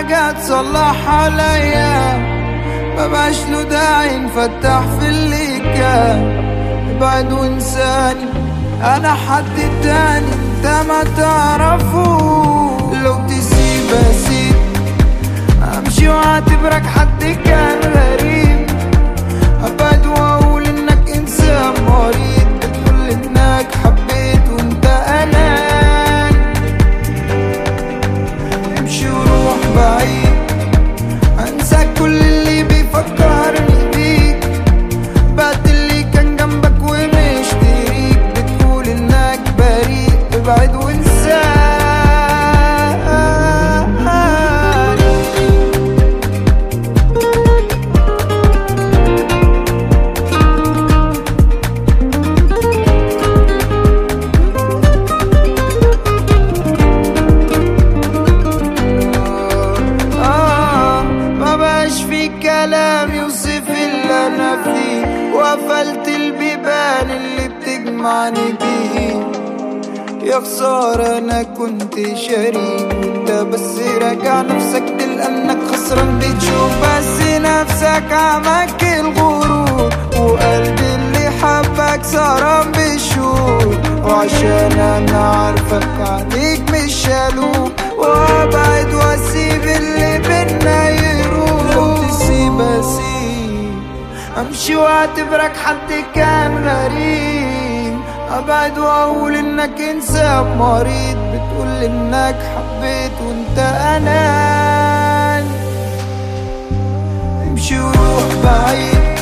حاجة تصلح عليا مبقاش له داعي نفتح في اللي كان ابعد وانساني انا حد تاني انت ما تعرفه لو تسيب اسيب امشي واعتبرك حد كان غريب ابعد واقول انك انسان مريض بتقول انك حبيت وانت اناني امشي وروح بعيد انسى كل اللي بيفكرني بيك بعد اللي كان جنبك ومشتريك بتقول انك بريء ابعد وانساني آه ما بقاش في كلام يوصف اللي انا فيه وقفلت البيبان اللي بتجمعني بيه يا خسارة أنا كنت شريك وأنت بس راجع نفسك تلقى إنك خسران بتشوف بس نفسك عمك الغرور وقلبي اللي حبك سهران بالشوق وعشان أنا عارفك عليك مش شالوك وأبعد وأسيب اللي بينا يروح لو تسيب أسيب امشي واعتبرك حد كان غريب ابعد واقول انك انسان مريض بتقول انك حبيت وانت اناني امشي وروح بعيد